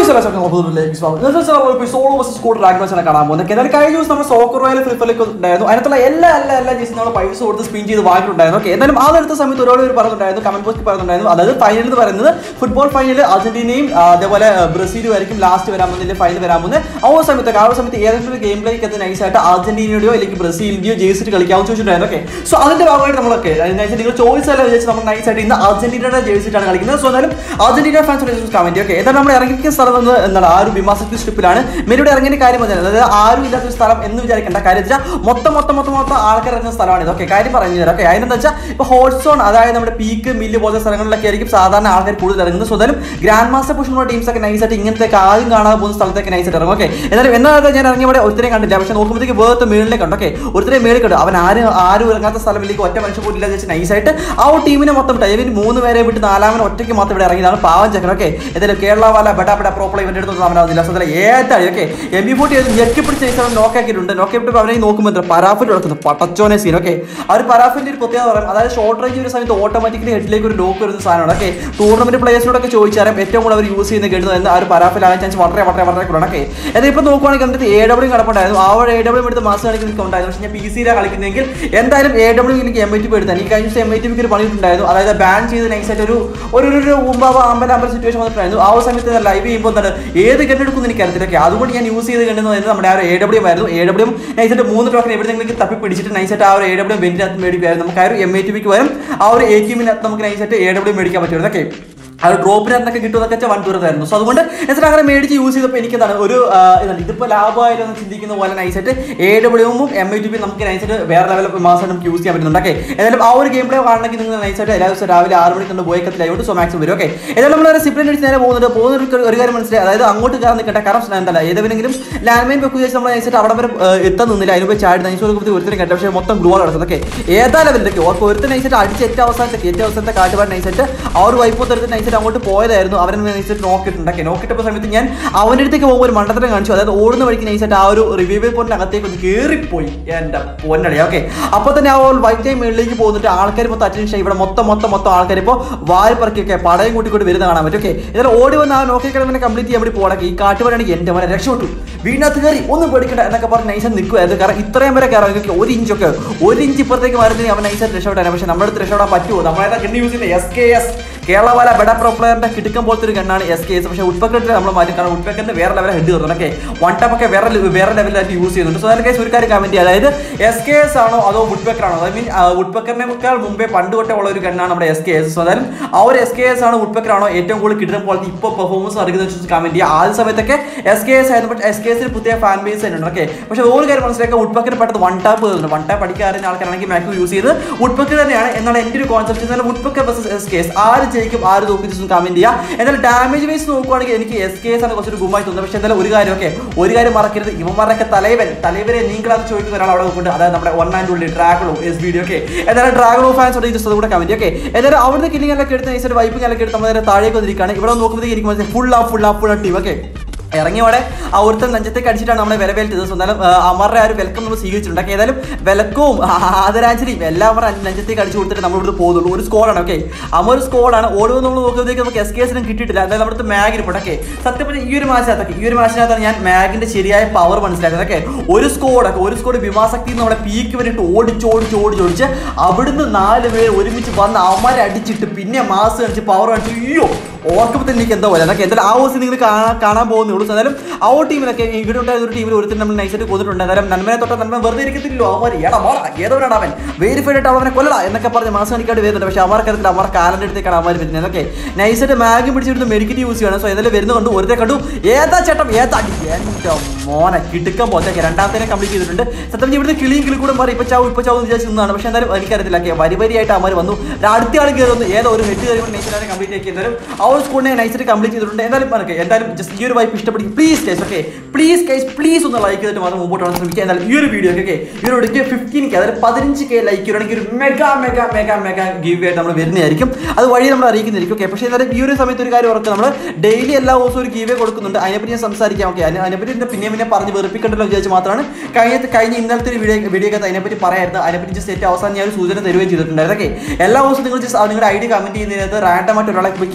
കാണാൻ പോകുന്നത് എന്നാൽ കഴിഞ്ഞ ദിവസം നമ്മൾ സോക്കർ റോയൽ ഫ്ലിപ്പറിലേക്ക് ഉണ്ടായിരുന്നു അതിനകത്തുള്ള എല്ലാ എല്ലാ എല്ലാ ജീസും നമ്മൾ പൈസ കൊടുത്ത് സ്പിൻ ചെയ്ത് വാങ്ങിയിട്ടുണ്ടായിരുന്നു ഓക്കെ എന്നാലും അതെടുത്ത സമയത്ത് ഒരുപാട് പേര് പറഞ്ഞിട്ടുണ്ടായിരുന്നു കമന്റ് ബോക്സിൽ പറഞ്ഞിട്ടുണ്ടായിരുന്നു അതായത് ഫൈനൽ എന്ന് പറയുന്നത് ഫുട്ബോൾ ഫൈനൽ അർജന്റീനയും ആ, അതേപോലെ ആ, ബ്രസീലും ആയിരിക്കും ലാസ്റ്റ് വരാൻ പോകുന്നതിന്റെ ഫൈനൽ വരാൻ പോകുന്നത് ആ ഒരു സമയത്ത് ആ ഒരു സമയത്ത് ഏതെങ്കിലും ഒരു ഗെയിം പ്ലേക്ക് അത് നൈസായിട്ട് അർജന്റീനയുടെയോ അല്ലെങ്കിൽ ബ്രസീലിന്റെയോ ജേഴ്സിട്ട് കളിക്കാമെന്ന് ചോദിച്ചിട്ടുണ്ടായിരുന്നു ഓക്കെ സോ അതിന്റെ ഭാഗമായിട്ട് നമ്മളൊക്കെ അതിനനുസരിച്ച് നിങ്ങൾ ചോയ്സ് വിചാരിച്ച് നമ്മൾ നൈസായിട്ട് ഇന്ന് അർജന്റീനയുടെ ജേഴ്സിട്ടാണ് കളിക്കുന്നത് സോ എന്നാലും അർജന്റീന ഫാൻസ് കമന്റ് ഓക്കെ ഏതാണ് നമ്മൾ ഇറങ്ങിയിരിക്കുന്ന സ്ഥലം എന്ന് എന്താണ് ആ ഒരു വിമാസത്തിൽ സ്ട്രിപ്പിലാണ് മെരിയുടെ ഇറങ്ങിയ കാര്യം പറഞ്ഞത് അതായത് ആരും ഇല്ലാത്ത ഒരു സ്ഥലം എന്ന് വിചാരിക്കേണ്ട കാര്യം വെച്ചാൽ മൊത്തം മൊത്തം മൊത്തം മൊത്തം ആൾക്കാർ ഇറങ്ങുന്ന സ്ഥലമാണ് ഇത് ഓക്കെ കാര്യം പറഞ്ഞു തരാം ഓക്കെ അതിനെന്താ വെച്ചാൽ ഇപ്പോൾ ഹോട്ട് സോൺ അതായത് നമ്മുടെ പീക്ക് മില്ല് പോലത്തെ സ്ഥലങ്ങളിലൊക്കെ ആയിരിക്കും സാധാരണ ആൾക്കാർ കൂടുതൽ ഇറങ്ങുന്നത് സോ എന്നാലും ഗ്രാൻഡ് മാസ്റ്റർ പുഷുള്ള ടീംസ് ഒക്കെ നൈസായിട്ട് ഇങ്ങനത്തെ ആദ്യം കാണാതെ പോകുന്ന സ്ഥലത്തൊക്കെ നൈസായിട്ട് ഇറങ്ങും ഓക്കെ എന്നാലും എന്നാലും ഞാൻ ഇറങ്ങിയവിടെ ഒരുത്തരെ കണ്ടില്ല പക്ഷെ നോക്കുമ്പോഴത്തേക്ക് വേർത്ത് മേളിലേക്ക് കണ്ടു ഓക്കെ ഒരുത്തരെ മേളിൽ കണ്ടു അവൻ ആരും ആരും ഇറങ്ങാത്ത സ്ഥലമിലേക്ക് ഒറ്റ മനുഷ്യ പോലും ഇല്ലാതെ വെച്ച് നൈസായിട്ട് ആ ഒരു ടീമിനെ മൊത്തം ടൈമിന് മൂന്ന് പേരെ വിട്ട് നാലാമൻ ഒറ്റയ്ക്ക് മാത്രം ഇവിടെ ഇറങ്ങിയതാണ് പാവം ചക്കൻ ഓക്കെ എന്തായാലും കേരള വാല ബെഡ ബെഡ പ്രോപ്പർ ഇവന്റെ അടുത്ത് അവനാവുന്നില്ല സോ അതിൽ ഏതായി ഓക്കെ എം ബി ഫോർട്ടി ഞെക്കി പിടിച്ച് നൈസ് നോക്കാക്കിയിട്ടുണ്ട് നോക്കിയിട്ട് അവനെ നോക്കുമ്പോൾ എന്താ പരാഫിൽ നടക്കുന്നത് പട്ടച്ചോനെ സീൻ ഓക്കെ ആ ഒരു പരാഫിന്റെ ഒരു പ്രത്യേകത പറയാം അതായത് ഷോർട്ട് റേഞ്ച് ഒരു സമയത്ത് ഓട്ടോമാറ്റിക്കലി ഹെഡിലേക്ക് ഒരു ലോക്ക് വരുന്ന സാധനമാണ് ഓക്കെ ടൂർണമെന്റ് പ്ലേയേഴ്സിനോടൊക്കെ ചോദിച്ചാലും ഏറ്റവും കൂടുതൽ അവർ യൂസ് ചെയ്യുന്ന കേട്ടത് എന്ന് ആ ഒരു പരാഫിലാകാൻ ചാൻസ് വളരെ വളരെ വളരെ കുറവാണ് ഓക്കെ എന്നാൽ ഇപ്പോൾ നോക്കുവാണെങ്കിൽ അതിന്റെ എ ഡബ്ല്യൂ കിടപ്പുണ്ടായിരുന്നു ആ ഒരു എ ഡബ്ല്യൂ എടുത്ത് മാസം കളിക്കുന്ന ഉണ്ടായിരുന്നു പക്ഷേ ഞാൻ പി സിയിലാണ് കളിക്കുന്നതെങ്കിൽ എന്തായാലും എ ഡബ്ല്യൂ എനിക്ക് എം ഐ ടി എടുത്താൽ ഈ കഴിഞ്ഞ ദിവസം എം ഐ ടിക്ക് ഒരു പണിയിട്ടുണ്ടായിരുന്നു അതായത് ബാൻ ചെയ്ത് നൈസായിട്ട് ഒരു ഒരു ഒരു- ഒരു ഉമ്പാവ അമ്പല അമ്പല സിറ്റുവേഷൻ വന്നിട്ടുണ്ടായിരുന്നു ആ ഒരു സമയത്ത് ലൈവ് ചെയ്യുമ്പോൾ എന്താണ് ഏത് കണ്ടെടുക്കും എനിക്ക് അറിയത്തില്ല അതുകൊണ്ട് ഞാൻ യൂസ് ചെയ്ത് കണ്ടെന്ന് നമ്മുടെ ആ ഒരു എ ഡബ്ല്യൂ ആയിരുന്നു എ ഡബ്ല്യൂ നൈസായിട്ട് മൂന്ന് ടോക്കൺ എവിടെയെങ്കിലും തപ്പി പിടിച്ചിട്ട് നൈസായിട്ട് ആ ഒരു എ ഡബ്ല്യൂ ബെഞ്ചിനകത്ത് മേടിക്കുമായിരുന്നു നമുക്ക് ആ ഒരു എം ഐ ടി വിക്ക് വരും ആ ഒരു എ ടീമിനകത്ത് നമുക്ക് നൈസായിട്ട് എ ഡബ്ല്യൂ മേടിക്കാൻ പറ്റുമായിരുന്നു ഓക്കെ ആ ഒരു ഡ്രോപ്പിനകത്തൊക്കെ കിട്ടുന്നതൊക്കെ വൺ ദൂരത്തായിരുന്നു സോ അതുകൊണ്ട് എന്നിട്ട് അങ്ങനെ മേടിച്ച് യൂസ് ചെയ്തപ്പോൾ എനിക്ക് എന്താണ് ഒരു ആ, ഇതാണ് ഇതിപ്പോൾ ലാഭമായിരുന്നു ചിന്തിക്കുന്ന പോലെ നൈസായിട്ട് എ ഡബ്ല്യൂവും എം ഐ ടി പി നമുക്ക് നൈസായിട്ട് വേറെ ലെവൽ മാസം നമുക്ക് യൂസ് ചെയ്യാൻ പറ്റുന്നുണ്ട് ഓക്കെ ഏതായാലും ആ ഒരു ഗെയിം പ്ലേ കാണണമെങ്കിൽ നിങ്ങൾ നൈസായിട്ട് എല്ലാ ദിവസവും രാവിലെ ആറ് മണിക്ക് നമ്മൾ ബോയ്ക്കത്തിൽ ലൈവ് സോ മാക്സിമം വരും ഓക്കെ ഏതായാലും നമ്മൾ സിപ്ലിൻ അടിച്ച് നേരെ പോകുന്നുണ്ട് പോകുന്നവർക്ക് ഒരു കാര്യം മനസ്സിലായി അതായത് അങ്ങോട്ട് കയറാൻ നിൽക്കട്ടെ കാരണം എന്തല്ല ഏതെങ്കിലും ലാൻഡ് മൈൻ വെക്കുക നമ്മൾ നൈസായിട്ട് അവിടെ വരെ ആ, എത്താൻ നിന്നില്ല അതിന് പോയി ചാടി നൈസ് കൊടുക്കുമ്പോൾ ഒരുത്തരും കേട്ട പക്ഷേ മൊത്തം ഗ്ലൂ നടക്കുന്നത് ഓക്കെ ഏതാ ലെവലിലേക്ക് ഓർക്ക് ഒരുത്തൻ നൈസായിട്ട് അടിച്ച് ഏറ്റവും അവസാനത്തേക്ക് ഏറ്റവും അവസാനത്തെ കാട്ടുപാട് നൈസായിട്ട് ആ ഒരു വൈപ്പ് എടുത്ത് നൈസായിട്ട് അങ്ങോട്ട് പോയതായിരുന്നു അവരെ നൈസായിട്ട് നോക്കിയിട്ടുണ്ട് ഓക്കെ നോക്കിയിട്ടപ്പോൾ സമയത്ത് ഞാൻ അവൻ്റെ അടുത്തേക്ക് പോകുമ്പോൾ ഒരു മണ്ടത്തരം കാണിച്ചു അതായത് ഓടുന്ന വഴിക്ക് നൈസായിട്ട് ആ ഒരു റിവ്യൂ പോയിന്റ് അകത്തേക്ക് ഒന്ന് കയറിപ്പോയി എൻ്റെ പൊന്നടി ഓക്കെ അപ്പോൾ തന്നെ ആ ഒരു വൈറ്റ് ടൈം മേളിലേക്ക് പോകുന്നിട്ട് ആൾക്കാർ മൊത്തം അറ്റൻഷൻ ഇവിടെ മൊത്തം മൊത്തം മൊത്തം ആൾക്കാർ ഇപ്പോൾ വാരി പറക്കിയൊക്കെ പടയും കൂട്ടിക്കൊണ്ട് വരുന്ന കാണാൻ പറ്റും ഓക്കെ എന്നാൽ ഓടി വന്ന് ആ നോക്കി കിടന്നെ കംപ്ലീറ്റ് ചെയ്യാൻ വേണ്ടി പോകണം ഈ കാട്ടുപടിയാണെങ്കിൽ എൻ്റെ മോനെ രക്ഷപ്പെട്ടു വീടിനകത്ത് കയറി ഒന്നും പേടിക്കണ്ട എന്നൊക്കെ പറഞ്ഞ് നൈസായിട്ട് നിൽക്കുമായിരുന്നു കാരണം ഇത്രയും വരെ കയറാം എനിക്ക് ഒരു ഇഞ്ചൊക്കെ ഒരു ഇഞ്ച് ഇപ്പുറത്തേക്ക് മാറുന്നതിന് അവൻ നൈസായിട്ട് രക്ഷപ്പെട്ടാണ് പക്ഷേ നമ്മുടെ അടുത്ത് രക്ഷപ്പെടാൻ പറ്റുമോ നമ്മളേതാ ഗണ്ണ് യൂസ് ചെയ്യുന്നത് എസ് കെ എസ് കേരള വാല ബെഡ പ്രോ പ്ലെയറിന്റെ കിടക്കം പോലത്തെ ഒരു ഗണ്ണാണ് എസ് കെ എസ് പക്ഷേ ഉൾപ്പക്കറ്റിൽ നമ്മൾ മാറ്റി കാരണം ഉൾപ്പക്കറ്റിന്റെ വേറെ ലെവൽ ഹെഡ് കയറുന്നത് ഓക്കെ വൺ ടപ്പ് ഒക്കെ വേറെ ലെ- വേറെ ലെവലിലായിട്ട് യൂസ് ചെയ്യുന്നുണ്ട് സോ അതിന് കേസ് ഒരു കാര്യം കമന്റ് ചെയ്യുക അതായത് എസ് കെ എസ് ആണോ അതോ വുഡ്പെക്കർ ആണോ ഐ മീൻ വുഡ്പെക്കറിനേക്കാൾ മുമ്പേ പണ്ട് തൊട്ടേ ഉള്ള ഒരു ഗണ്ണാണ് നമ്മുടെ എസ് കെ എസ് സോ അതായത് ആ ഒരു എസ് കെ എസ് ആണ് വുഡ്പെക്കർ ആണോ ഏറ്റവും കൂടുതൽ കിട്ടുന്ന പോലത്തെ ഇപ്പോൾ പെർഫോമൻസ് അറിയുന്നത് കമന്റ് ചെയ്യുക ആദ്യ സമയത്തൊക്കെ എസ് കെ എസ് ആയിരുന്നു പക്ഷേ എസ് കെ എസിന് പുതിയ ഫാൻ ബേസ് തന്നെയുണ്ട് ഓക്കെ പക്ഷേ ഒരു കാര്യം മനസ്സിലാക്കുക വുഡ്പെക്കർ പെട്ടെന്ന് വൺ ടാപ്പ് കയറുന്നുണ്ട് വൺ ടാപ്പ് അടിക്കാറുന്ന ആൾക്കാരാണെങ്കിൽ മാക്സിമം യൂസ് ചെയ്ത് വുഡ്പെക്കർ തന്നെയാണ് എന്നാണ് എൻ്റെ ഒരു കോൺസെപ്റ്റ് എന്നാൽ woodpecker versus S K S ആര് ജയിക്കും ആര് തോക്കും ജസ്റ്റ് കമന്റ് ചെയ്യുക എന്നാൽ ഡാമേജ് വൈസ് നോക്കുവാണെങ്കിൽ എനിക്ക് എസ് കെ എസ് ആണ് കുറച്ചൊരു ഗുമായി തോന്നുന്നത് പക്ഷേ എന്തായാലും ഒരു കാര്യം ഓക്കെ ഒരു കാര്യം മറക്കരുത് ഇവന്മാരൊക്കെ തലവൻ തലവരെ നീങ്ങളാന്ന് ചോദിക്കുന്ന ഒരാൾ അവിടെ നോക്കുന്നുണ്ട് അതായത് നമ്മുടെ വൺ ആൻഡ് ഉള്ളി ഡ്രാഗണോ എസ് വീഡിയോ ഒക്കെ എന്നാലും ഡ്രാഗണോ ഫാൻസ് ഉണ്ട് ജസ്റ്റ് കൂടെ കമന്റ് ഓക്കെ എന്നാലും അവിടുത്തെ കില്ലിംഗ് എല്ലാം എടുത്ത് നൈസായിട്ട് വൈപ്പിംഗ് എല്ലാം എടുത്ത് നമ്മൾ നേരെ താഴേക്ക് വന്നിരിക്കുകയാണ് ഇവിടെ നോക്കുമ്പോഴത്തേക്ക് എനിക്ക് മനസ്സിലായി ഫുൾ ആ ഫുൾ ആ ഫുൾ ആ ടീം ഓക്കെ ഇറങ്ങിയോടെ ആ ഒരുത്തൻ നെഞ്ചത്തേക്ക് അടിച്ചിട്ടാണ് നമ്മളെ വരവേൽറ്റത് എന്നാലും അമറുടെ ആ ഒരു വെൽക്കം നമ്മൾ സ്വീകരിച്ചിട്ടുണ്ട് ഏതായാലും വിലക്കവും ആദരാഞ്ജലിയും എല്ലാം അവരുടെ നെഞ്ചത്തേക്ക് അടിച്ചു കൊടുത്തിട്ട് നമ്മൾ ഇവിടെ പോകുന്നുള്ളൂ ഒരു സ്കോഡാണ് ഓക്കെ അമ ഒരു സ്കോഡാണ് ഓടുമ്പോൾ നമ്മൾ നോക്കുമ്പോഴത്തേക്ക് നമുക്ക് എസ് കെ എസിനും കിട്ടിയിട്ടില്ല അതായത് നമ്മുടെ മാഗിന് പോട്ടെ സത്യം പറഞ്ഞാൽ ഈ ഒരു മാച്ചിനകത്തൊക്കെ ഈ ഒരു മാച്ചിനകത്താണ് ഞാൻ മാഗിന്റെ ശരിയായ പവർ മനസ്സിലാക്കുന്നത് ഓക്കെ ഒരു സ്കോഡൊക്കെ ഒരു സ്കോഡ് വിമാസക്തി നമ്മളെ പീക്ക് വന്നിട്ട് ഓടിച്ച് ഓടിച്ച് ഓടിച്ച് ഓടിച്ച് അവിടുന്ന് നാല് പേര് ഒരുമിച്ച് വന്ന് അവന്മാരെ അടിച്ചിട്ട് പിന്നെ മാസ് കാണിച്ച് പവർ കാണിച്ച് അയ്യോ ഓർക്കുമ്പോൾ തന്നെ എനിക്ക് എന്തോ പോലെ എന്നൊക്കെ എന്തായാലും ആ ദിവസം നിങ്ങൾ കാണാൻ കാണാൻ പോകുന്നുള്ളൂ എന്നാലും ആ ഒരു ടീമിലൊക്കെ ഇവിടെ ഉണ്ടായിരുന്ന ഒരു ടീമിൽ ഒരുത്തരും നമ്മൾ നൈസായിട്ട് കൊന്നിട്ടുണ്ട് എന്തായാലും നന്മനെ തൊട്ട നന്മ വെറുതെ ഇരിക്കത്തില്ലോ അവൻ എടാ മോള ഏതോരാണ് അവൻ വെരിഫൈഡ് ആയിട്ട് അവനെ കൊല്ലടാ എന്നൊക്കെ പറഞ്ഞ് മാസം കാണിക്കാണ്ട് വരുന്നുണ്ട് പക്ഷേ അവർക്ക് അറിയത്തില്ല അവർ കാലൻ്റെ അടുത്തേക്കാണ് അവന്മാർ വരുന്നത് ഓക്കെ നൈസായിട്ട് മാഗി പിടിച്ചിട്ട് മെഡിക്കറ്റ് യൂസ് ചെയ്യണം സോ എന്തായാലും വരുന്ന കണ്ടു ഒരുത്തെ കണ്ടു ഏതാ ചേട്ടം ഏതാ അടി എൻ്റെ മോനെ കിടുക്കം പോലത്തെ രണ്ടാമത്തേനെ കംപ്ലീറ്റ് ചെയ്തിട്ടുണ്ട് സത്യം പറഞ്ഞാൽ ഇവിടുത്തെ കിളിയും കിളി കൂടെ മാറി ഇപ്പൊ ചാവും ഇപ്പൊ ചാവും എന്ന് വിചാരിച്ച് നിന്നാണ് പക്ഷേ എന്തായാലും എനിക്കറിയത്തില്ല ഓക്കെ വരി വരിയായിട്ട് അമ്മ വന്നു അടുത്ത ആൾ കയറി വന്നു ഏതോ ഒരു ഹെഡ് കയറി നൈസിനെ കംപ്ലീറ്റ് ആക്കി എന്തായാലും ആ ഒരു സ്കൂളിനെ നൈസായിട്ട് കംപ്ലീറ്റ് ചെയ്തിട്ടുണ്ട് എന്തായാലും ഓക്കെ എന്തായാലും ജസ്റ്റ് ഈ ഒരു വൈപ്പ് ഇഷ്ടപ്പെടും പ്ലീസ് കേസ് ഓക്കെ പ്ലീസ് കേസ് പ്ലീസ് ഒന്ന് ലൈക്ക് ചെയ്തിട്ട് മാത്രം മുമ്പോട്ട് പോകാൻ ശ്രമിക്കുക എന്തായാലും ഈ ഒരു വീഡിയോ ഒക്കെ ഈ ഒരു വീഡിയോക്ക് ഫിഫ്റ്റീൻ കെ അതായത് പതിനഞ്ച് കെ ലൈക്ക് വരണമെങ്കിൽ ഒരു mega mega mega mega give ആയിട്ട് നമ്മൾ വരുന്നതായിരിക്കും അത് വഴി നമ്മൾ അറിയിക്കുന്നതായിരിക്കും ഓക്കെ പക്ഷേ എന്നാലും ഈ ഒരു സമയത്ത് ഒരു കാര്യം ഓർക്കുക നമ്മൾ ഡെയിലി എല്ലാ ദിവസവും ഒരു ഗീവേ കൊടുക്കുന്നുണ്ട് അതിനെപ്പറ്റി ഞാൻ സംസാരിക്കാം ഓക്കെ അതിനെപ്പറ്റി എൻ്റെ പിന്നെ പിന്നെ പറഞ്ഞ് വെറുപ്പിക്കണ്ടല്ലോ വിചാരിച്ച് മാത്രമാണ് കഴിഞ്ഞ കഴിഞ്ഞ ഇന്നലത്തെ ഒരു വീഡിയോ വീഡിയോക്കകത്ത് അതിനെപ്പറ്റി പറയായിരുന്നു അതിനെപ്പറ്റി ജസ്റ്റ് ഏറ്റവും അവസാനം ഞാൻ ഒരു സൂചന തരുകയും ചെയ്തിട്ടുണ്ടായിരുന്നു ഓക്കെ എല്ലാ ദിവസവും നിങ്ങൾ ജസ്റ്റ് നിങ്ങളുടെ ഐ ഡി കമന്റ് ചെയ്യുന്നതിനകത്ത് റാൻഡം ആയിട്ട് ഒരാളെ ക്ലിക്ക് ചെയ്തിട്ട് അതിനകത്ത്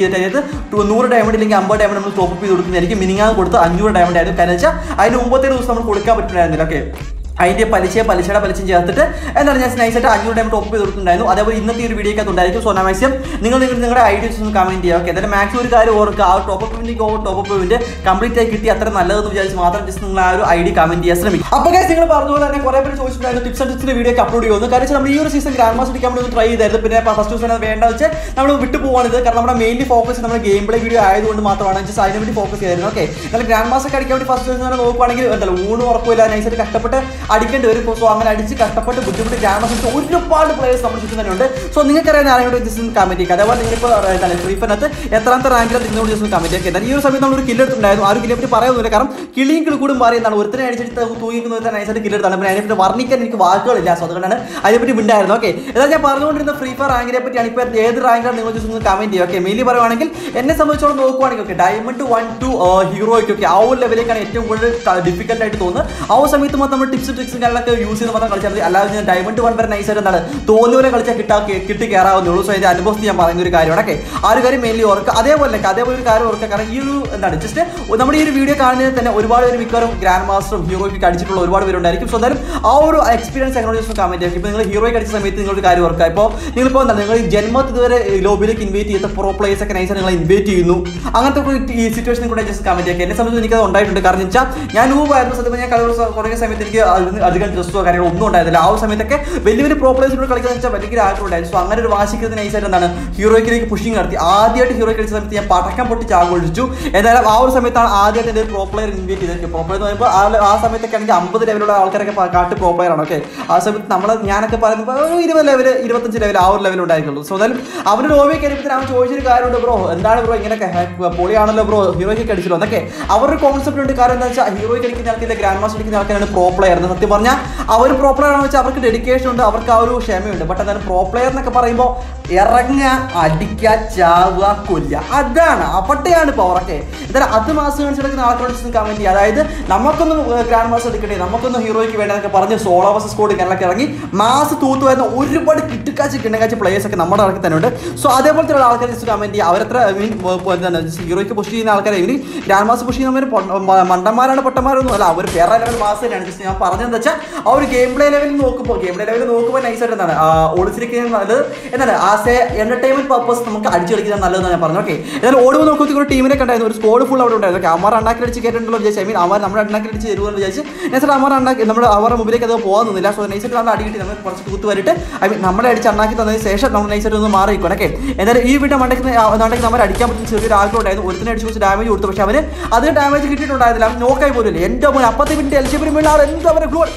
ടു- നൂറ് ഡയമണ്ട് ഇല്ലെങ്കിൽ അമ്പത് ഡയമണ്ട് നമ്മൾ ടോപ്പ് ചെയ്ത് കൊടുക്കുന്നതായിരിക്കും മിനിങ്ങാൻ കൊടുത്ത് അഞ്ഞൂറ് ഡയമണ്ട് ആയിരുന്നു കാരണം വെച്ചാൽ അതിന് മുമ്പത്തെ ദിവസം നമ്മൾ കൊടുക്കാൻ പറ്റുന്നുണ്ടായിരുന്നില്ല ഓക്കെ അതിന്റെ പലിശ പലിശയുടെ പലിശയും ചേർത്തിട്ട് എന്താണ് ഞാൻ നൈസായിട്ട് അഞ്ഞൂറ് ടൈം ടോപ്പ് ചെയ്ത് കൊടുത്തിട്ടുണ്ടായിരുന്നു അതേപോലെ ഇന്നത്തെ ഈ ഒരു വീഡിയോക്കകത്ത് ഉണ്ടായിരിക്കും സോ മാക്സിമം നിങ്ങൾ നിങ്ങൾ നിങ്ങളുടെ ഐഡിയസ് ഒന്ന് കമന്റ് ചെയ്യുക ഓക്കെ എന്തായാലും മാക്സിമം ഒരു കാര്യം ഓർക്കുക ആ ടോപ്പ് അപ്പിന്റെ ടോപ്പ് അപ്പിന്റെ കംപ്ലീറ്റ് ആയി കിട്ടി അത്ര നല്ലതെന്ന് വിചാരിച്ച് മാത്രം ജസ്റ്റ് നിങ്ങൾ ആ ഒരു ഐഡി കമന്റ് ചെയ്യാൻ ശ്രമിക്കും അപ്പോൾ guys, നിങ്ങൾ പറഞ്ഞ പോലെ തന്നെ കുറെ പേര് ചോദിച്ചിട്ടുണ്ടായിരുന്നു ടിപ്സ് ആൻഡ് ടിപ്സിന്റെ വീഡിയോ ഒക്കെ അപ്ലോഡ് ചെയ്യുന്നു കാരണം വെച്ചാൽ നമ്മൾ ഈ ഒരു സീസൺ ഗ്രാൻഡ് മാസ്റ്റർ അടിക്കാൻ വേണ്ടി ഒന്ന് ട്രൈ ചെയ്തായിരുന്നു പിന്നെ ഫസ്റ്റ് ദിവസം അത് വേണ്ട വെച്ച് നമ്മൾ വിട്ടു പോകാണിത് കാരണം നമ്മുടെ മെയിൻലി ഫോക്കസ് നമ്മുടെ ഗെയിം പ്ലേ വീഡിയോ ആയതുകൊണ്ട് മാത്രമാണ് ജസ്റ്റ് അതിന് വേണ്ടി ഫോക്കസ് ചെയ്തായിരുന്നു ഓക്കെ എന്നാൽ ഗ്രാൻഡ് മാസ്റ്റർ അടിക്കാൻ വേണ്ടി ഫസ്റ്റ് ദിവസം തന്നെ നോക്കുവാണെങ്കിൽ എന്തല്ല ഊണ് ഉറപ്പില്ല നൈസായിട്ട് കഷ്ടപ്പെട്ട് അടിക്കേണ്ടി വരും സോ അങ്ങനെ അടിച്ച് കഷ്ടപ്പെട്ട് ബുദ്ധിമുട്ട് ഗ്രാൻഡ് മാസ്റ്റർ ഒരുപാട് പ്ലേയേഴ്സ് നമ്മുടെ ചുറ്റും തന്നെ ഉണ്ട് സോ നിങ്ങൾക്ക് അറിയാൻ ആരെങ്കിലും ജസ്റ്റ് കമന്റ് ചെയ്യുക അതേപോലെ നിങ്ങളിപ്പോൾ എന്താണ് ഫ്രീ ഫയറിനകത്ത് എത്രാമത്തെ റാങ്കിലാണ് നിങ്ങളോട് ജസ്റ്റ് കമന്റ് ചെയ്യുക എന്നാൽ ഈ ഒരു സമയത്ത് നമ്മളൊരു കില്ല് എടുത്തിട്ടുണ്ടായിരുന്നു ആ ഒരു കില്ലെ പറ്റി പറയുന്നില്ല കാരണം കിളിയും കിളിക്കൂടും മാറിയെന്നാണ് ഒരുത്തനെ അടിച്ചിട്ട് തൂങ്ങിക്കുന്ന നൈസായിട്ട് കില്ല് എടുത്താണ് പിന്നെ അതിനെപ്പറ്റി വർണ്ണിക്കാൻ എനിക്ക് വാക്കുകളില്ല സോ അതുകൊണ്ടാണ് അതിനെപ്പറ്റി മിണ്ടായിരുന്നു ഓക്കെ എന്നാൽ ഞാൻ പറഞ്ഞുകൊണ്ടിരുന്ന ഫ്രീ ഫയർ റാങ്കിനെ പറ്റിയാണ് ഇപ്പോൾ ഏത് റാങ്കിലാണ് നിങ്ങൾ ജസ്റ്റ് ഒന്ന് കമന്റ് ചെയ്യുക ഓക്കെ മെയിലി പറയുവാണെങ്കിൽ എന്നെ സംബന്ധിച്ചോളം നോക്കുവാണെങ്കിൽ ഓക്കെ ഡയമണ്ട് വൺ ടു ഹീറോയ്ക്ക് ഒക്കെ ആ ഒരു ലെവലിലേക്കാണ് ഏറ്റവും കൂടുതൽ ഡിഫിക്കൽട്ട് ആയിട്ട് തോന്നുന്നത് ആ ഒരു സമയത്ത് മാത്രം നമ്മൾ ടിപ്സ് ട്രിക്സും കാര്യങ്ങളൊക്കെ യൂസ് ചെയ്ത് മാത്രം കളിച്ചാൽ മതി അല്ലാതെ ഞാൻ ഡയമണ്ട് വൺ വരെ നൈസായിട്ട് എന്താണ് തോന്നിയ പോലെ കളിച്ചാൽ കിട്ടാ കിട്ടി കയറാവുന്നേ ഉള്ളൂ സോ ഇതിന്റെ അനുഭവത്തിൽ ഞാൻ പറയുന്ന ഒരു കാര്യമാണ് ഓക്കെ ആ ഒരു കാര്യം മെയിൻലി ഓർക്കുക അതേപോലെ തന്നെ അതേപോലെ ഒരു കാര്യം ഓർക്കുക കാരണം ഈ ഒരു എന്താണ് ജസ്റ്റ് നമ്മുടെ ഈ ഒരു വീഡിയോ കാണുന്നതിൽ തന്നെ ഒരുപാട് പേര് മിക്കവാറും ഗ്രാൻഡ് മാസ്റ്ററും ഹീറോയ്ക്ക് അടിച്ചിട്ടുള്ള ഒരുപാട് പേരുണ്ടായിരിക്കും സോ എന്തായാലും ആ ഒരു എക്സ്പീരിയൻസ് എങ്ങനെ ജസ്റ്റ് കമന്റ് ചെയ്യും ഇപ്പോൾ നിങ്ങൾ ഹീറോയ്ക്ക് അടിച്ച സമയത്ത് നിങ്ങളൊരു കാര്യം ഓർക്കുക ഇപ്പോൾ നിങ്ങളിപ്പോൾ എന്താണ് നിങ്ങൾ ഈ ജന്മത്ത് ഇതുവരെ ലോബിയിലേക്ക് ഇൻവൈറ്റ് ചെയ്ത പ്രോ പ്ലേയേഴ്സ് ഒക്കെ നൈസായിട്ട് നിങ്ങൾ ഇൻവൈറ്റ് ചെയ്യുന്നു അങ്ങനത്തെ ഒരു ഈ സിറ്റുവേഷൻ കൂടെ ജസ്റ്റ് കമന്റ് ചെയ്യുക എന്നെ സംബന്ധിച്ച് എനിക്കത് ഉണ്ടായിട്ടുണ്ട് കാരണം വെച്ചാൽ ഞാൻ ഊബായിരുന്നു സത്യം പറഞ്ഞാൽ കളർ കുറേ സമയത്ത് എനിക്ക് അതിന് അധികം ഡ്രസ്സോ കാര്യങ്ങളോ ഒന്നും ഉണ്ടായിരുന്നില്ല ആ ഒരു സമയത്തൊക്കെ വലിയ വലിയ പ്രോ പ്ലേയേഴ്സിനോട് കളിക്കുന്ന വെച്ചാൽ വലിയ ആഗ്രഹം ഉണ്ടായിരുന്നു സോ അങ്ങനെ ഒരു വാശിക്കുന്നത് നൈസായിട്ട് എന്താണ് ഹീറോയ്ക്കിലേക്ക് പുഷിങ് നടത്തി ആദ്യമായിട്ട് ഹീറോ കളിച്ച സമയത്ത് ഞാൻ പടക്കം പൊട്ടിച്ച് ആഘോഷിച്ചു എന്തായാലും ആ ഒരു സമയത്താണ് ആദ്യമായിട്ട് എൻ്റെ പ്രോ പ്ലെയർ ഇൻവൈറ്റ് ചെയ്തത് പ്രോ പ്ലെയർ എന്ന് പറയുമ്പോൾ ആ ആ സമയത്തൊക്കെ ആണെങ്കിൽ അമ്പത് ലെവലുള്ള ആൾക്കാരൊക്കെ പ- കാട്ട് പ്രോ പ്ലെയർ ആണ് ഓക്കെ ആ സമയത്ത് നമ്മൾ ഞാനൊക്കെ പറയുമ്പോൾ ഒരു ഇരുപത് ലെവൽ ഇരുപത്തഞ്ച് ലെവൽ ആ ഒരു ലെവൽ ഉണ്ടായിരിക്കുള്ളൂ സോ എന്തായാലും അവരുടെ ഓവി കയറിയപ്പോൾ അവൻ ചോദിച്ചൊരു കാര്യമുണ്ട് ബ്രോ എന്താണ് ബ്രോ ഇങ്ങനെയൊക്കെ ഹെ, പൊളിയാണല്ലോ ബ്രോ ഹീറോയ്ക്ക് അടിച്ചല്ലോ എന്നൊക്കെ അവരുടെ കോൺസെപ്റ്റ് ഉണ്ട് കാരണം എന്താ വെച്ചാൽ ഹീറോയ്ക്ക് അടിക്കുന്ന ആൾക്കില്ല ഗ്രാൻഡ് മാസ്റ്റർ അടിക്കുന്ന ആൾക്കാരാണ് പ്രോ പ്ലെയർ എന്ന് സത്യം പറഞ്ഞാൽ അവർ പ്രോ പ്ലെയർ ആണെന്ന് വെച്ചാൽ അവർക്ക് ഡെഡിക്കേഷൻ ഉണ്ട് അവർക്ക് ആ ഒരു ക്ഷമയുണ്ട് ബട്ട് എന്താണ് പ്രോ പ്ലെയർ എന്നൊക്കെ പറയുമ്പോൾ ഇറങ്ങുക അടിക്കുക ചാവുക കൊല്ലുക അതാണ് അപ്പട്ടെയാണ് പവറൊക്കെ എന്തായാലും അത് മാസം കാണിച്ചെടുക്കുന്ന ആൾക്കാരോട് കമന്റ് ചെയ്യുക അതായത് നമുക്കൊന്ന് ഗ്രാൻഡ് മാസ്റ്റർ എടുക്കണ്ടേ നമുക്കൊന്ന് ഹീറോയ്ക്ക് വേണ്ടതൊക്കെ പറഞ്ഞ് സോളോ വസ് സ്കോഡ് കാര്യങ്ങളൊക്കെ ഇറങ്ങി മാസ് തൂത്ത് വരുന്ന ഒരുപാട് കിട്ടുക്കാച്ച് കിണ്ണക്കാച്ച് പ്ലേയേഴ്സ് ഒക്കെ നമ്മുടെ ഇറക്കി തന്നെ ഉണ്ട് സോ അതേപോലത്തെ ഉള്ള ആൾക്കാർ ജസ്റ്റ് കമന്റ് ചെയ്യുക അവരത്ര ഐ മീൻ എന്താണ് ഹീറോയ്ക്ക് പുഷ് ചെയ്യുന്ന ആൾക്കാരെ ഇവര് ഗ്രാൻഡ് മാസ്റ്റർ പുഷ് ചെയ്യുന്നവർ മണ്ടന്മാരാണ് പൊട്ടന്മാരൊന്നും അല്ല അവർ വേറെ ലെവൽ മാസ് തന്നെയാണ് ജസ്റ്റ് ഞാൻ പറഞ്ഞതെന്ന് വെച്ചാൽ ആ ഒരു ഗെയിം പ്ലേ ലെവലിൽ നോക്കുമ്പോൾ ഗെയിം പ്ലേ ലെവലിൽ നോക്കുമ്പോൾ നൈസായിട്ട് എന്താണ് ഓടിച്ചിരിക്കുന്നത് നല്ലത് എന്താണ് ആസ് എ എന്റർടൈൻമെന്റ് പർപ്പസ് നമുക്ക് അടിച്ചു കളിക്കുന്നത് നല്ലതെന്ന് ഞാൻ പറഞ്ഞു ഓക്കെ എന്നാലും ഓടുമ്പോൾ നോക്കുമ്പോൾ ഒരു ടീമിനെ കണ്ടായിരുന്നു ഒരു സ്കോഡ് ഫുൾ അവിടെ ഉണ്ടായിരുന്നു ഓക്കെ അമ്മാർ അണ്ണാക്കി അടിച്ച് കയറ്റുണ്ടല്ലോ വിചാരിച്ചു ഐ മീൻ അവർ നമ്മുടെ അണ്ണാക്കി അടിച്ച് തരുമെന്ന് വിചാരിച്ച് നൈസായിട്ട് അമ്മാർ അണ്ണാക്കി നമ്മുടെ അവരുടെ മുമ്പിലേക്ക് അത് പോകാൻ നിന്നില്ല സോ നൈസായിട്ട് നമ്മൾ അടി കിട്ടി നമ്മൾ കുറച്ച് തൂത്ത് വരിട്ട് ഐ മീൻ നമ്മളെ അടിച്ച് അണ്ണാക്കി തന്നതിന് ശേഷം നമ്മൾ നൈസായിട്ട് ഒന്ന് മാറി നിൽക്കണം ഓക്കെ എന്തായാലും ഈ വീട്ടിൽ മണ്ടയ്ക്ക് മണ്ടയ്ക്ക് നമ്മൾ അടിക്കാൻ പറ്റുന്ന ചെറിയൊരു ആഗ്രഹം ഉണ്ടായിരുന്നു ഒരുത്തിനെ അടിച്ച് കുറച്ച് ഡാമേജ് കൊടുത്തു പക്ഷേ അവന് അത് ഡാമേജ് കിട്ടിയിട്ടുണ്ടായിരുന്നില്ല അവൻ നോക്കായി പോലും എൻ്റെ മോൻ അപ്പത്തെ മിനിറ്റ് എൽ ജി പി ആൾ എന്താ അവരെ ഗ്ലോൾ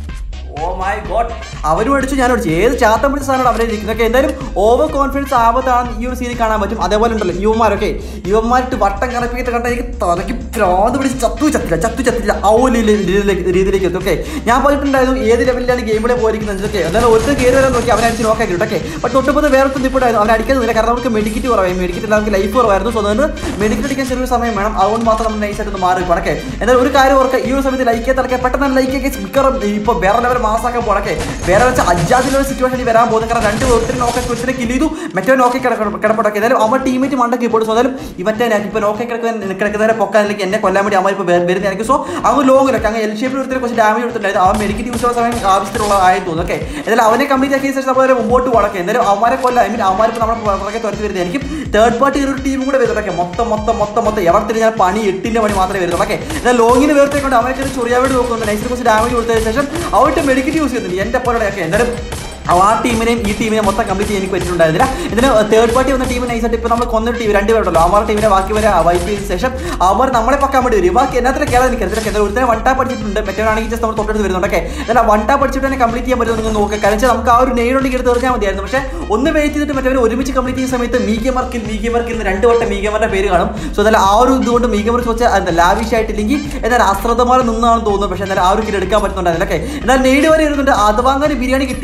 ഓ മൈ ഗോഡ് അവരും അടിച്ചു ഞാൻ അടിച്ചു ഏത് ചാത്തം പിടിച്ച സാധനമാണ് അവരെ ഇരിക്കുന്നത് എന്തായാലും ഓവർ കോൺഫിഡൻസ് ആപത്താണ് ഈ ഒരു സീരിയൽ കാണാൻ പറ്റും അതേപോലെ ഉണ്ടല്ലോ യുവമാരൊക്കെ യുവന്മാരിട്ട് വട്ടം കറപ്പിയിട്ട് കണ്ടാൽ എനിക്ക് തലയ്ക്ക് പ്രാന്ത് പിടിച്ച് ചത്തു ചത്തില്ല ചത്തു ചത്തില്ല ആ ഒരു രീതിയിലേക്ക് രീതിയിലേക്ക് എത്തും ഓക്കെ ഞാൻ പറഞ്ഞിട്ടുണ്ടായിരുന്നു ഏത് ലെവലിലാണ് ഗെയിമിലെ പോയിരിക്കുന്നത് ഓക്കെ എന്നാലും ഒരുത്തർ കയറി വരാൻ നോക്കി അവനെ അടിച്ച് നോക്കാൻ കിട്ടും ഓക്കെ ബട്ട് തൊട്ടുമ്പോൾ വേറെ നിൽപ്പുണ്ടായിരുന്നു അവനെ അടിക്കുന്നില്ല കാരണം അവർക്ക് മെഡിക്കറ്റ് കുറവായി മെഡിക്കറ്റ് നമുക്ക് ലൈഫ് കുറവായിരുന്നു സോ അതുകൊണ്ട് മെഡിക്കറ്റ് അടിക്കാൻ ചെറിയൊരു സമയം വേണം അതുകൊണ്ട് മാത്രം നമ്മൾ നൈസായിട്ട് ഒന്ന് മാറി ഓക്കെ എന്നാൽ ഒരു കാര്യം ഓർക്കുക ഈ ഒരു സമയത്ത് ലൈക്ക് തിളക്കെ പെട്ടെന്ന് ലൈക്ക് ഒക്കെ മിക്കറും ഇപ്പോൾ വേറെ ലെവൽ മാസാക്കാൻ പോണക്കെ വേറെ വെച്ച അജാദിലുള്ള സിറ്റുവേഷനിൽ വരാൻ പോകുന്നത് കാരണം രണ്ട് ഒരുത്തരും നോക്കെ ഒരുത്തരെ കില്ല് ചെയ്തു മറ്റേ നോക്കി കിടപ്പടക്കെ ഏതായാലും അവൻ ടീമേറ്റ് മണ്ടൊക്കെ ഇപ്പോൾ സ്വന്തം ഇവന്റെ ഇപ്പൊ നോക്കി കിടക്കുന്ന കിടക്കുന്നവരെ പൊക്കാൻ അല്ലെങ്കിൽ എന്നെ കൊല്ലാൻ വേണ്ടി അവൻ ഇപ്പോൾ വരുന്ന എനിക്ക് സോ അങ്ങ് ലോങ്ങിലൊക്കെ അങ്ങ് എൽ ഷേപ്പിൽ ഒരുത്തരെ കുറച്ച് ഡാമേജ് കൊടുത്തിട്ടുണ്ടായിരുന്നു അവൻ മെഡിക്കറ്റ് യൂസ് ചെയ്യുന്ന സമയം ആവശ്യത്തിലുള്ള ആയി തോന്നുന്നു ഓക്കെ എന്നാലും അവനെ കംപ്ലീറ്റ് ആക്കിയ ശേഷം നമ്മൾ മുമ്പോട്ട് പോകണക്കെ എന്തായാലും അവന്മാരെ കൊല്ല ഐ മീൻ അവന്മാർ ഇപ്പോൾ നമ്മുടെ പുറകെ തുരത്തി വരുന്നതായിരിക്കും തേർഡ് പാർട്ടി ഒരു ടീം കൂടെ വരുന്നതൊക്കെ മൊത്തം മൊത്തം മൊത്തം മൊത്തം എവിടെ തിരിഞ്ഞാൽ പണി എട്ടിന്റെ പണി മാത്രമേ വരുന്നുള്ളൂ ഓക്കെ എന്നാൽ ലോങ്ങിന് വേർത്തേക്കൊണ്ട് അവനെ ചെറിയ ചൊറിയാൻ വേണ്ടി നോക്കുന്നുണ്ട് നൈസിനെ കുറച്ച് ഡാമേജ് കൊടുത്തതിന് ശേഷം അവരുടെ മെഡിക്കറ്റ് യൂസ് ചെയ്യുന്നുണ്ട് എൻ്റെ പോലെയൊക്കെ എന്തായാലും ആ ടീമിനെയും ഈ ടീമിനെയും മൊത്തം കംപ്ലീറ്റ് ചെയ്യാൻ എനിക്ക് പറ്റിയിട്ടുണ്ടായിരുന്നില്ല ഇതിന് തേർഡ് പാർട്ടി വന്ന ടീം നൈസായിട്ട് ഇപ്പോൾ നമ്മൾ കൊന്നൊരു ടീം രണ്ടുപേരുണ്ടല്ലോ അവരുടെ ടീമിനെ ബാക്കി വരെ വൈപ്പ് ചെയ്തതിന് ശേഷം അവർ നമ്മളെ പക്കാൻ വേണ്ടി വരും ബാക്കി എന്നാത്തിനെ കേരളം എനിക്ക് അതിലൊക്കെ എന്തായാലും ഒരുത്തനെ വൺ ടാപ്പ് അടിച്ചിട്ടുണ്ട് മറ്റവനാണെങ്കിൽ ജസ്റ്റ് നമ്മൾ തൊട്ടടുത്ത് വരുന്നുണ്ടൊക്കെ എന്നാൽ വൺ ടാപ്പ് അടിച്ചിട്ട് തന്നെ കംപ്ലീറ്റ് ചെയ്യാൻ പറ്റുമോ നിങ്ങൾ നോക്കുക കാരണം വെച്ചാൽ നമുക്ക് ആ ഒരു നെയ്ഡ് ഉണ്ടെങ്കിൽ എടുത്ത് തീർക്കാൻ മതിയായിരുന്നു പക്ഷേ ഒന്ന് വെയിറ്റ് ചെയ്തിട്ട് മറ്റവർ ഒരുമിച്ച് കംപ്ലീറ്റ് ചെയ്യുന്ന സമയത്ത് മീഗമർക്കിൽ മീഗമർക്കിൽ നിന്ന് രണ്ട് വട്ടം മീഗമറിന്റെ പേര് കാണും സോ എന്നാൽ ആ ഒരു ഇതുകൊണ്ട് മീഗമർക്ക് വെച്ചാൽ എന്താ ലാവിഷ് ആയിട്ടില്ലെങ്കിൽ എന്നാൽ അശ്രദ്ധമാരെ നിന്നാണെന്ന് തോന്നുന്നു പക്ഷേ എന്നാൽ ആ ഒരു കിൽ എടുക്കാൻ പറ്റുന്നുണ്ടായിരുന്നില്ല ഓക്കെ എന്നാൽ നെയ്ഡ് വരെ ഇരുന്നുണ്ട് അത് വാങ്ങാൻ ബിരിയാണി കിട്ടിയാൽ അല്ലെങ്കിൽ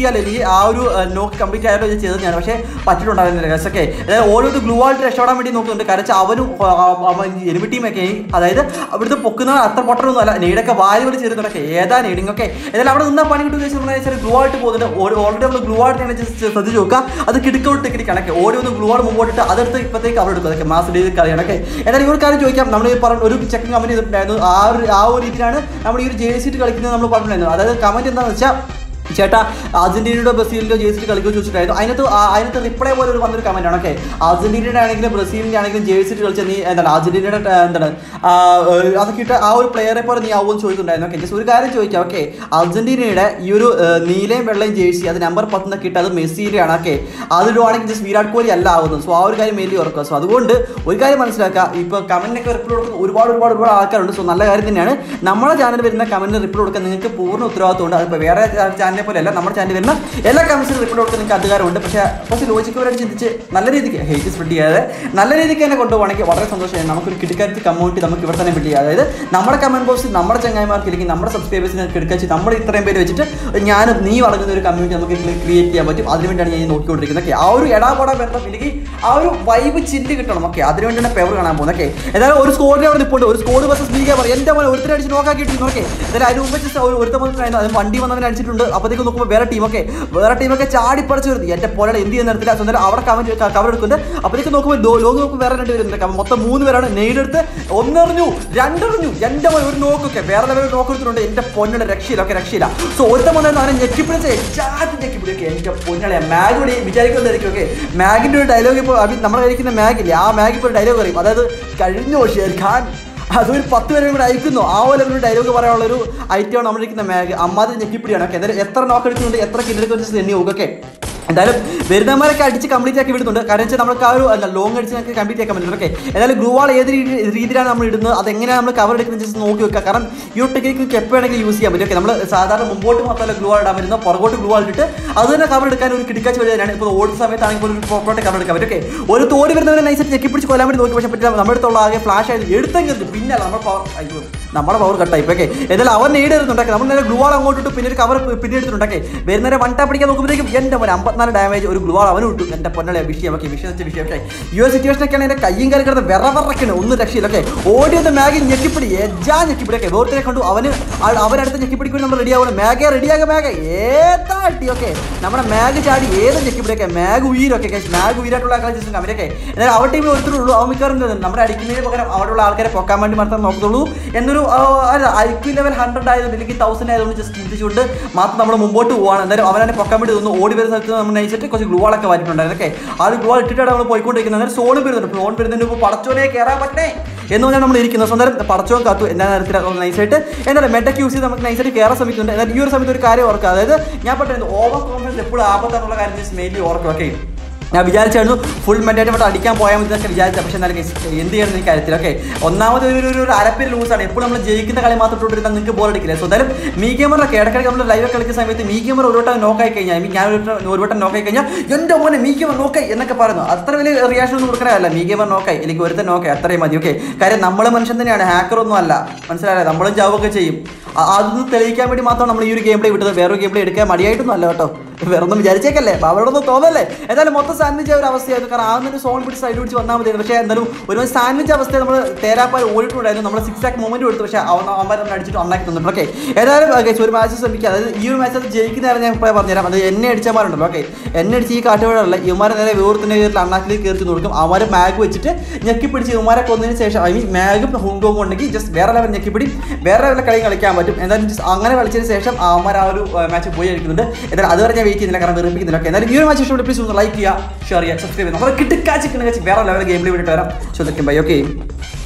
ആ ഒരു നോക്ക് കംപ്ലീറ്റ് ആയാലും ഇത് ചെയ്തത് ഞാൻ പക്ഷേ പറ്റിയിട്ടുണ്ടായിരുന്നില്ല ഗസ് ഓക്കെ അതായത് ഓരോ ഗ്ലൂ ആയിട്ട് രക്ഷപ്പെടാൻ വേണ്ടി നോക്കുന്നുണ്ട് കാരണം വെച്ചാൽ അവനും എരുമി ടീമൊക്കെ അതായത് അവിടുത്തെ പൊക്കുന്ന അത്ര പൊട്ടറൊന്നും അല്ല നെയ്ഡൊക്കെ വാരി വലിച്ച് ചേരുന്നുണ്ടൊക്കെ ഏതാ നെയ്ഡിങ് ഒക്കെ ഏതായാലും അവിടെ നിന്നാ പണി കിട്ടുന്ന നമ്മൾ വെച്ചാൽ ഗ്ലൂ ആയിട്ട് പോകുന്നുണ്ട് ഓൾറെഡി നമ്മൾ ഗ്ലൂ ആയിട്ട് ജസ്റ്റ് ശ്രദ്ധിച്ച് നോക്കുക അത് കിടക്കോട്ട് ടെക്നിക്കാണ് ഒക്കെ ഓടി ഒന്ന് ഗ്ലൂ ആയിട്ട് മുമ്പോട്ടിട്ട് അതെടുത്ത് ഇപ്പോഴത്തേക്ക് അവിടെ എടുക്കും അതൊക്കെ മാസ് രീതിയിൽ കളിയാണ് ഒക്കെ ഏതായാലും ഈ ഒരു കാര്യം ചോദിക്കാം നമ്മൾ ഈ പറഞ്ഞ ഒരു ചെക്കിംഗ് കമന്റ് ചെയ്തിട്ടുണ്ടായിരുന്നു ആ ഒരു ആ ഒരു രീതിയിലാണ് നമ്മൾ ഈ ഒരു ജേഴ്സിട്ട് കളിക്കുന്നത് നമ്മൾ പറഞ്ഞിട്ടുണ്ടായിരുന്നു അതായത് കമന്റ് എന്താണെന്ന് വെച്ചാൽ ചേട്ടാ അർജന്റീനയുടെ ബ്രസീലിന്റെ ജേഴ്സി കളിക്കുക ചോദിച്ചിട്ടായിരുന്നു അതിനകത്ത് ആ- അതിനകത്ത് റിപ്ലൈ പോലെ ഒരു വന്നൊരു കമന്റ് ആണ് ഓക്കെ അർജന്റീനയുടെ ആണെങ്കിലും ബ്രസീലിന്റെ ആണെങ്കിലും ജേഴ്സി കളിച്ച നീ എന്താണ് അർജന്റീനയുടെ ആ, എന്താണ് ആ, ഏഹ്, അതൊക്കെ ഇട്ട് ആ ഒരു പ്ലെയറെ പോലെ നീ ആവുമെന്ന് ചോദിക്കുന്നുണ്ടായിരുന്നു ഓക്കെ ജസ്റ്റ് ഒരു കാര്യം ചോദിക്കാം ഓക്കെ അർജന്റീനയുടെ ഈ ഒരു ഏഹ്, നീലയും വെള്ളയും ജേഴ്സി അത് നമ്പർ പത്തുനിന്നൊക്കെ ഇട്ട് അത് മെസ്സിയിലാണ് ഓക്കെ അതിടുവാണെങ്കിൽ ജസ്റ്റ് വിരാട് കോഹ്ലി അല്ല ആവുന്നത് സോ ആ ഒരു കാര്യം മെയിൻലി ഓർക്കുക സോ അതുകൊണ്ട് ഒരു കാര്യം മനസ്സിലാക്കുക ഇപ്പോൾ കമന്റിനൊക്കെ റിപ്ലൈ കൊടുക്കുന്ന ഒരുപാട് ഒരുപാട് ഒരുപാട് ആൾക്കാരുണ്ട് സോ നല്ല കാര്യം തന്നെയാണ് നമ്മുടെ ചാനൽ വരുന്ന കമന്റിന് റിപ്ലൈ കൊടുക്കാൻ നിങ്ങൾക്ക് പൂർണ്ണ ഉത്തരവാദിത്തമുണ്ട് അതിപ്പോൾ വേറെ ചാനലിനെ പോലെ അല്ല നമ്മുടെ ചാനൽ വരുന്ന എല്ലാ കമന്റ്സിനും റിപ്ലൈ കൊടുക്കാൻ നിങ്ങൾക്ക് അധികാരമുണ്ട് പക്ഷേ കുറച്ച് ലോജിക്കലായിട്ട് ചിന്തിച്ച് നല്ല രീതിക്ക് ഹെയ്റ്റ് സ്പ്രെഡ് ചെയ്യാതെ നല്ല രീതിക്ക് തന്നെ കൊണ്ടുപോകണമെങ്കിൽ വളരെ സന്തോഷമായി നമുക്കൊരു കിടക്കാറ്റ് കമ്മ്യൂണിറ്റി നമുക്ക് ഇവിടെ തന്നെ കിട്ടി അതായത് നമ്മുടെ കമന്റ് ബോക്സിൽ നമ്മുടെ ചങ്ങായിമാർക്ക് ഇല്ലെങ്കിൽ നമ്മുടെ സബ്സ്ക്രൈബേഴ്സിനെ കിടക്കാച്ച് നമ്മൾ ഇത്രയും പേര് വെച്ചിട്ട് ഞാനും നീ പറയുന്ന ഒരു കമ്മ്യൂണിറ്റി നമുക്ക് ക്രിയേറ്റ് ചെയ്യാൻ പറ്റും അതിനുവേണ്ടിയാണ് ഞാൻ ഈ നോക്കിക്കൊണ്ടിരിക്കുന്നത് ഓക്കെ ആ ഒരു എടാപോടാ ബന്ധം ഇല്ലെങ്കിൽ ആ ഒരു വൈബ് ചില്ല് കിട്ടണം ഓക്കെ അതിനുവേണ്ടിയാണ് പെവർ കാണാൻ പോകുന്നത് ഓക്കെ ഏതായാലും ഒരു സ്കോറിൽ അവിടെ നിൽപ്പുണ്ട് ഒരു സ്കോർ ബസ് ലീഗ പറയും എൻ്റെ പോലെ ഒരുത്തരെ അടിച്ച് നോക്കാക്കിയിട്ടിരുന്നു ഓക്കെ എന്തായാലും അതിന് മുമ്പ് just ഒരു ഒരുത്തം വന്നിട്ടുണ്ടായിരുന്നു അത് വണ്ടി വന്നവനെ അടിച്ചിട്ടുണ്ട് അപ്പോഴത്തേക്ക് നോക്കുമ്പോൾ വേറെ ടീമൊക്കെ വേറെ ടീമൊക്കെ ചാടിപ്പറിച്ച് വരുന്നു എൻ്റെ പോലെ എന്ത് ചെയ്യുന്ന തരത്തില്ല സ്വന്തം അവിടെ കമന്റ് കവർ എടുക്കുന്നുണ്ട് അപ്പോഴത്തേക്ക് നോക്കുമ്പോൾ ലോ ലോഗ് നോക്കുമ്പോൾ വേറെ രണ്ട് വരുന്നുണ്ട് കാരണം മൊത്തം മൂന്ന് പേരാണ് നെയ്ഡെടുത്ത് ഒന്നെറിഞ്ഞു രണ്ടെറിഞ്ഞു എൻ്റെ പോലെ ഒരു നോക്കൊക്കെ വേറെ ലെവൽ നോക്ക് എടുത്തിട്ടുണ്ട് എൻ്റെ പൊന്നുടെ രക്ഷയില്ല ഒക്കെ രക്ഷയില്ല സോ ഒരുത്തം വന്നായിരുന്നു അവനെ ഞെക്കിപ്പിടിച്ച് ചാറ്റി ഞെക്കിപ്പിടിയൊക്കെ എൻ്റെ പൊന്നളെ മാഗ് കൂടി വിചാരിക്കുന്നതായിരിക്കും ഓക്കെ മാഗിൻ്റെ ഒരു ഡയലോഗ് ഇപ്പോൾ അഭി നമ്മൾ കഴിക്കുന്ന മാഗില്ലേ ആ മാഗ് ഇപ്പോൾ ഒരു ഡയലോഗ് പറയും അതായത് കഴിഞ്ഞു ഷേർ ഖാൻ അതൊരു പത്ത് പേരും കൂടെ അയക്കുന്നു ആ പോലെ ഒരു ഡയലോഗ് പറയാനുള്ള ഒരു ഐറ്റമാണ് നമ്മളിരിക്കുന്ന മാഗ് അമ്മാതിരി ഞെക്കിപ്പിടിയാണ് ഓക്കെ എന്തായാലും എത്ര നോക്ക് എടുക്കുന്നുണ്ട് എത്ര കില്ലെടുക്കുന്ന എണ്ണി നോക്കൊക്കെ എന്തായാലും വരുന്നവരൊക്കെ അടിച്ച് കംപ്ലീറ്റ് ആക്കി വിടുന്നുണ്ട് കാരണം വെച്ചാൽ നമുക്ക് ആ ഒരു അല്ല ലോങ് അടിച്ച് നമുക്ക് കംപ്ലീറ്റ് ആക്കാൻ പറ്റും ഓക്കെ എന്തായാലും ഗ്ലൂ വാൾ ഏത് രീതി രീതിയിലാണ് നമ്മൾ ഇടുന്നത് അതെങ്ങനെയാണ് നമ്മൾ കവർ എടുക്കുന്നത് ജസ്റ്റ് നോക്കി വെക്കുക കാരണം ഈ ഒരു ടെക്നിക്ക് എപ്പോൾ വേണമെങ്കിലും യൂസ് ചെയ്യാൻ പറ്റും ഓക്കെ നമ്മൾ സാധാരണ മുമ്പോട്ട് മാത്രമല്ല ഗ്ലൂ വാൾ ഇടാൻ പറ്റുന്നത് പുറകോട്ട് ഗ്ലൂ വാൾ ഇട്ടിട്ട് അത് തന്നെ കവർ എടുക്കാൻ ഒരു കിടക്കാച്ച് വഴിയാണ് ഇപ്പോൾ ഓടുന്ന സമയത്താണെങ്കിൽ പോലും ഒരു പുറത്തോട്ട് കവർ എടുക്കാൻ പറ്റും ഓക്കെ ഒരു തോടി വരുന്നവരെ നൈസായിട്ട് ഞെക്കിപ്പിടിച്ച് കൊല്ലാൻ വേണ്ടി നോക്കി പക്ഷേ പറ്റില്ല നമ്മുടെ അടുത്തുള്ള ആകെ ഫ്ലാഷ് ആയത് എടുത്തെങ്കിൽ പിന്നെ നമ്മുടെ പവർ അയ്യോ നമ്മുടെ പവർ കട്ടായി ഓക്കെ എന്തായാലും അവൻ നേടി എടുത്തുണ്ടാക്കി നമ്മൾ നേരെ ഗ്ലൂ വാൾ അങ്ങോട്ട് ഇട്ട് പിന്നെ ഒരു കവർ പിന്നെ എടുത്തിട്ടുണ്ടാക്കി വരുന്നവരെ വൺ ടാപ്പ് പിടിക്കാൻ നോക്കുമ്പോഴേക്കും എൻ്റെ മോനെ അമ്പത്തിനാല് ഡാമേജ് ഒരു ഗ്ലൂ വാൾ അവന് വിട്ടു എൻ്റെ പൊന്നലെ വിഷയം ഓക്കെ വിഷയം വെച്ച വിഷയം ഓക്കെ ഈ ഒരു സിറ്റുവേഷൻ ഒക്കെയാണ് എൻ്റെ കയ്യും കാര്യം കിടന്ന് വിറ വിറക്കണം ഒന്നും രക്ഷയില്ല ഓക്കെ ഓടിയത് മാഗി ഞെക്കിപ്പിടി എജാ ഞെക്കിപ്പിടി ഓക്കെ വേർത്തിനെ കണ്ടു അവന് ആ- അവനടുത്ത് ഞെക്കിപ്പിടിക്ക് വേണ്ടി നമ്മൾ റെഡി ആവണം മാഗെ റെഡിയാക മാഗ ഏതാ അടി ഓക്കെ നമ്മുടെ മാഗ് ചാടി ഏത് ഞെക്കിപ്പിടിയൊക്കെ മാഗ് ഉയരൊക്കെ മാഗ് ഉയരായിട്ടുള്ള ആൾക്കാർ ജസ്റ്റ് അവരൊക്കെ എന്നാൽ അവർ ടീമിൽ ഒരുത്തരുള്ളൂ അവൻ മിക്കവാറും നമ്മുടെ അടിക്കുന്നതിന് പകരം അവിടെയുള്ള ആൾക്കാരെ പൊക്കാൻ വേണ്ടി മാത്രം നോക്കത്തുള്ളൂ എന്നൊരു ആ, അല്ല ഐ ക്യു ലെവൽ ഹൺഡ്രഡ് ആയതുകൊണ്ട് അല്ലെങ്കിൽ തൗസൻഡ് ആയതുകൊണ്ട് ജസ്റ്റ് ചിന്തിച്ചുകൊണ്ട് മാത്രം നമ്മൾ മുമ്പോട്ട് പോവാണ് എന്തായാലും അവനെ പൊക്കാൻ വേണ്ടി ഒന്ന് ഓടി വരുന്ന സ്ഥലത്ത് നമ്മൾ നയിച്ചിട്ട് കുറച്ച് ഗ്ലൂവാളൊക്കെ വാരിയിട്ടുണ്ടായിരുന്നു ഓക്കെ ആ ഒരു ഗ്ലൂവാൾ ഇട്ടിട്ടാണ് നമ്മൾ പോയിക്കൊണ്ടിരിക്കുന്നത് അന്നേരം സോൺ വരുന്നുണ്ട് സോൺ വരുന്നതിന് മുമ്പ് പടച്ചോനെ കയറാൻ പറ്റേ എന്ന് പറഞ്ഞാൽ നമ്മൾ ഇരിക്കുന്നത് സ്വന്തം പടച്ചോൻ കാത്തു എല്ലാ നേരത്തിൽ നൈസായിട്ട് എന്തായാലും മെഡക്ക് യൂസ് ചെയ്ത് നമുക്ക് നൈസായിട്ട് കയറാൻ ശ്രമിക്കുന്നുണ്ട് എന്നാൽ ഈ ഒരു സമയത്ത് ഒരു കാര്യം ഓർക്കുക അതായത് ഞാൻ പറയുന്നത് ഓവർ കോൺഫിഡൻസ് എപ്പോഴും ആപത്താന്നുള്ള കാര്യം മെയിൻലി ഓർക്കുക ഓക്കെ ഞാൻ വിചാരിച്ചായിരുന്നു ഫുൾ മെൻറ്റായിട്ട് ഇവിടെ അടിക്കാൻ പോയാൽ മതി എന്നൊക്കെ വിചാരിച്ച പക്ഷേ എന്നാലും guys, എന്ത് ചെയ്യണം എനിക്ക് കാര്യത്തിൽ ഓക്കെ ഒന്നാമത് ഒരു ഒരു- ഒരു അരപ്പേര് ലൂസാണ് എപ്പോഴും നമ്മൾ ജയിക്കുന്ന കളി മാത്രം ഇട്ടുകൊണ്ടിരുന്നാൽ നിങ്ങൾക്ക് ബോൾ അടിക്കില്ല സോ എന്തായാലും മീ ഗെയിമറൊക്കെ ഇടയ്ക്കിടയ്ക്ക് നമ്മൾ ലൈവ് കളിക്കുന്ന സമയത്ത് മീ ഗെയിമർ ഒരു വട്ടം നോക്കായി കഴിഞ്ഞാൽ I mean, ഞാൻ ഒരു വട്ടം- ഒരു വട്ടം നോക്കായി കഴിഞ്ഞാൽ എൻ്റെ മോനെ മീ ഗെയിമർ നോക്കായി എന്നൊക്കെ പറയുന്നു അത്ര വലിയ റിയാക്ഷൻ ഒന്നും കൊടുക്കണമല്ല മീ ഗെയിമർ നോക്കായി അല്ലെങ്കിൽ ഒരുത്തൻ നോക്കായി അത്രയും മതി ഓക്കെ കാര്യം നമ്മൾ മനുഷ്യൻ തന്നെയാണ് ഹാക്കർ ഒന്നും അല്ല മനസ്സിലായോ നമ്മളും ചാവൊക്കെ ചെയ്യും അ- അതൊന്ന് തെളിയിക്കാൻ വേണ്ടി മാത്രമാണ് നമ്മൾ ഈ ഒരു ഗെയിം പ്ലേ വിട്ടത് വേറൊരു ഗെയിം പ്ലേ എടുക്കാൻ മടിയായിട്ടൊന്നും അല്ല കേട്ടോ വേറെ ഒന്നും വിചാരിച്ചേക്കല്ലേ അവരോടൊന്നും തോന്നല്ലേ എന്തായാലും മൊത്തം സാൻഡ്വിച്ച് ഒരു അവസ്ഥയായിരുന്നു കാരണം ആ ഒരു സോൺ പിടിച്ച് സൈഡ് പിടിച്ച് വന്നാൽ മതിയായിരുന്നു പക്ഷേ എന്തായാലും ഒരു സാൻഡ്വിച്ച് അവസ്ഥ നമ്മൾ തേരാപ്പാൽ ഓടിയിട്ടുണ്ടായിരുന്നു നമ്മൾ സിക്സ് ആക്ക് മൊമെന്റ് കൊടുത്തു പക്ഷേ അവൻ അവന്മാർ നമ്മൾ അടിച്ചിട്ട് ഉണ്ടാക്കി തന്നിട്ടുണ്ട് ഓക്കെ ഏതായാലും guys, ഒരു മാച്ച് ശ്രമിക്കുക അതായത് ഈ ഒരു മാച്ച് അത് ജയിക്കുന്നതാണ് ഞാൻ ഇപ്പോൾ പറഞ്ഞുതരാം അത് എന്നെ അടിച്ചമാരുണ്ടല്ലോ ഓക്കെ എന്നെ അടിച്ച് ഈ കാട്ടുവേടല്ല ഇവന്മാരെ നേരെ വേറത്തിന്റെ കയറിൽ അണ്ണാക്കിലേക്ക് കയറി കൊടുക്കും അവന്മാരെ മാഗ് വെച്ചിട്ട് ഞെക്കി പിടിച്ച് ഇവന്മാരെ കൊന്നതിന് ശേഷം ഐ മീൻ മാഗും ഹുങ്കോങ് ഉണ്ടെങ്കിൽ ജസ്റ്റ് വേറെ ലെവൽ ഞെക്കിപ്പിടി വേറെ ലെവലിൽ കളി കളിക്കാൻ പറ്റും എന്തായാലും just അങ്ങനെ കളിച്ചതിന് ശേഷം അവന്മാർ ആ ഒരു മാച്ച് പോയി കളിക്കുന്നുണ്ട് എന്തായാലും അതുവരെ ഞാൻ വെയിറ്റ് ചെയ്യുന്നില്ല കാരണം വെറുപ്പിക്കുന്നില്ല ഓക്കെ എന്തായാലും ഈ ഒരു മാച്ച് ഇഷ്ടപ്പെട്ടു പ്ലീസ് ഒന്ന് ലൈക്ക് ചെയ്യുക ഷെയർ ചെയ്യുക സബ്സ്ക്രൈബ് ചെയ്യുക നമ്മൾ കിട്ടിക്കാച്ചിക്കുന്ന വേറെ ലെവൽ ഗെയിമിൽ വിട്ടിട്ട് വരാം ചോദിക്കും ബൈ ഓക്കെ